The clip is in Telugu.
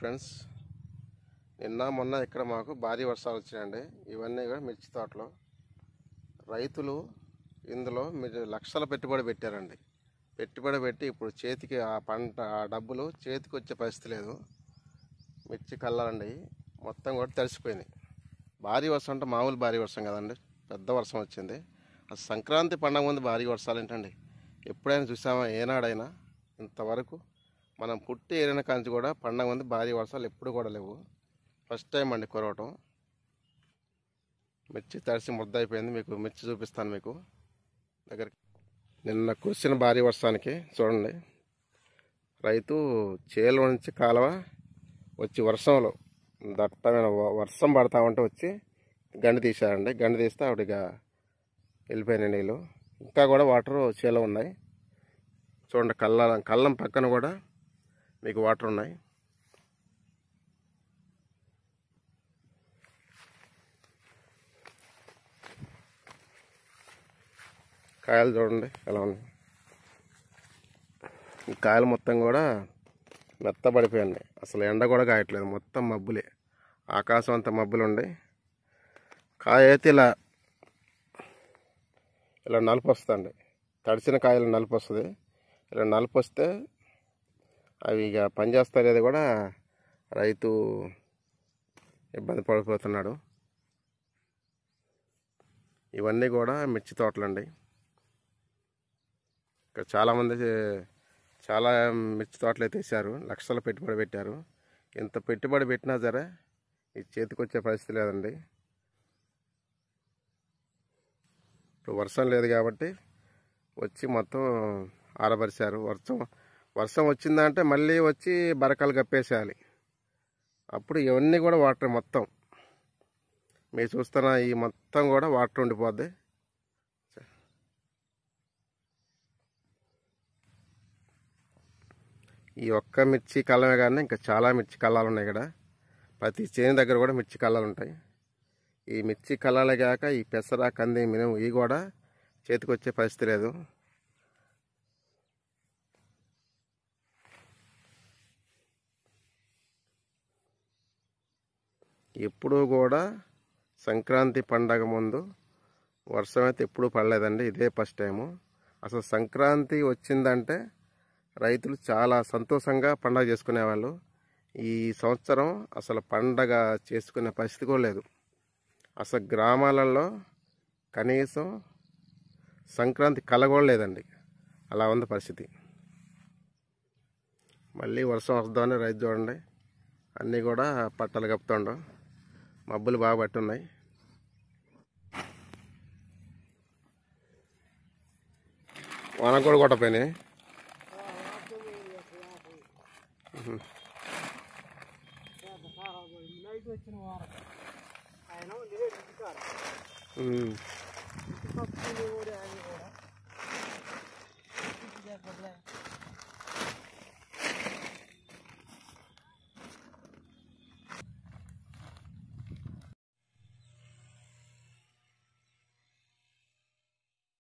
ఫ్రెండ్స్ నిన్న మొన్న ఇక్కడ మాకు భారీ వర్షాలు వచ్చినాయండి ఇవన్నీ కూడా మిర్చి తోటలు రైతులు ఇందులో మీరు లక్షల పెట్టుబడి పెట్టారండి పెట్టుబడి పెట్టి ఇప్పుడు చేతికి ఆ పంట ఆ డబ్బులు చేతికి వచ్చే పరిస్థితి లేదు మిర్చి కల్లాలండి మొత్తం కూడా తడిసిపోయినాయి భారీ వర్షం అంటే మామూలు భారీ వర్షం కదండి పెద్ద వర్షం వచ్చింది ఆ సంక్రాంతి పండగ ముందు భారీ వర్షాలు ఏంటండి ఎప్పుడైనా చూసామా ఏనాడైనా ఇంతవరకు మనం పుట్టి ఏరిన కాంచి కూడా పండగ ముందు భారీ వర్షాలు ఎప్పుడు కూడా లేవు ఫస్ట్ టైం అండి కురవటం మిర్చి తడిసి ముద్ద అయిపోయింది మీకు మిర్చి చూపిస్తాను మీకు దగ్గరికి నిన్న కురిసిన భారీ వర్షానికి చూడండి రైతు చేలో నుంచి కాలువ వచ్చి వర్షంలో దట్టమైన వ- వర్షం పడతా ఉంటే వచ్చి గండి తీశారండి గండి తీస్తే ఆవిడగా వెళ్ళిపోయినాయి నీళ్ళు ఇంకా కూడా వాటర్ చేలో ఉన్నాయి చూడండి కళ్ళ కళ్ళం పక్కన కూడా మీకు వాటర్ ఉన్నాయి కాయలు చూడండి ఎలా ఉన్నాయి ఈ కాయలు మొత్తం కూడా మెత్తబడిపోయండి అసలు ఎండ కూడా కాయట్లేదు మొత్తం మబ్బులే ఆకాశం అంతా మబ్బులు ఉండి కాయ అయితే ఇలా ఇలా నలుపు వస్తుంది తడిసిన కాయలు నలుపు వస్తుంది ఇలా నలుపు వస్తే అవి ఇక పనిచేస్తారు అది కూడా రైతు ఇబ్బంది పడిపోతున్నాడు ఇవన్నీ కూడా మిర్చి తోటలండి ఇక్కడ చాలామంది చాలా మిర్చి తోటలు అయితే వేసారు లక్షల పెట్టుబడి పెట్టారు ఇంత పెట్టుబడి పెట్టినా సరే ఈ చేతికి వచ్చే పరిస్థితి లేదండి ఇప్పుడు వర్షం లేదు కాబట్టి వచ్చి మొత్తం ఆరబరిచారు వర్షం వర్షం వచ్చిందంటే మళ్ళీ వచ్చి బరకాలు కప్పేసేయాలి అప్పుడు ఇవన్నీ కూడా వాటర్ మొత్తం మీరు చూస్తున్న ఈ మొత్తం కూడా వాటర్ ఉండిపోద్ది ఈ ఒక్క మిర్చి కళ్ళమే కానీ ఇంకా చాలా మిర్చి కళ్ళాలు ఉన్నాయి ఇక్కడ ప్రతి చేను దగ్గర కూడా మిర్చి కళ్ళాలు ఉంటాయి ఈ మిర్చి కళ్ళాలే కాక ఈ పెసర కంది మినుము ఇవి కూడా చేతికి వచ్చే పరిస్థితి లేదు ఎప్పుడూ కూడా సంక్రాంతి పండగ ముందు వర్షం అయితే ఎప్పుడూ పడలేదండి ఇదే ఫస్ట్ టైము అసలు సంక్రాంతి వచ్చిందంటే రైతులు చాలా సంతోషంగా పండగ చేసుకునేవాళ్ళు ఈ సంవత్సరం అసలు పండగ చేసుకునే పరిస్థితి కూడా లేదు అసలు గ్రామాలలో కనీసం సంక్రాంతి కల కూడా లేదండి అలా ఉంది పరిస్థితి మళ్ళీ వర్షం వస్తుందని రైతు చూడండి అన్నీ కూడా పట్టలు కప్పుతుండవు మబ్బులు బాగా పట్టున్నాయి వాన కూడా కొట్టపోయినాయి నైట్ వచ్చిన వారం ఆయన దిగే ఇంటికాడ ఉమ్. ఇంటి పక్కన కూడా ఆయన కూడా